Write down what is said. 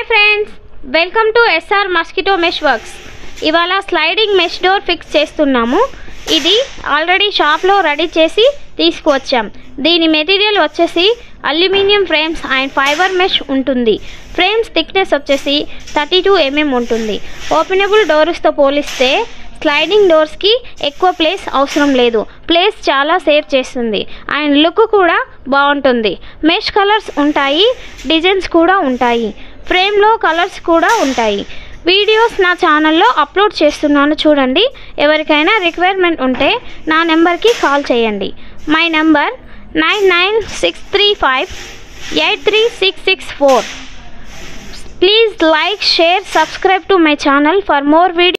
friends welcome to SR mosquito mesh works ఇవాళ sliding mesh door fix చేస్తున్నాము ఇది already షాప్లో రెడీ చేసి తీసుకువచ్చాం దీని మెటీరియల్ వచ్చేసి aluminium frames and fibre mesh ఉంటుంది ఫ్రేమ్స్ థిక్నెస్ వచ్చేసి థర్టీ టూ ఎంఎం ఉంటుంది ఓపెనబుల్ డోర్స్తో పోలిస్తే స్లైడింగ్ డోర్స్కి ఎక్కువ ప్లేస్ అవసరం లేదు ప్లేస్ చాలా సేవ్ చేస్తుంది అండ్ లుక్ కూడా బాగుంటుంది మెష్ కలర్స్ ఉంటాయి డిజైన్స్ కూడా ఉంటాయి ఫ్రేమ్లో కలర్స్ కూడా ఉంటాయి వీడియోస్ నా ఛానల్లో అప్లోడ్ చేస్తున్నాను చూడండి ఎవరికైనా రిక్వైర్మెంట్ ఉంటే నా నెంబర్కి కాల్ చేయండి my number nine nine six three five eight three six six four please like share subscribe to my channel for more video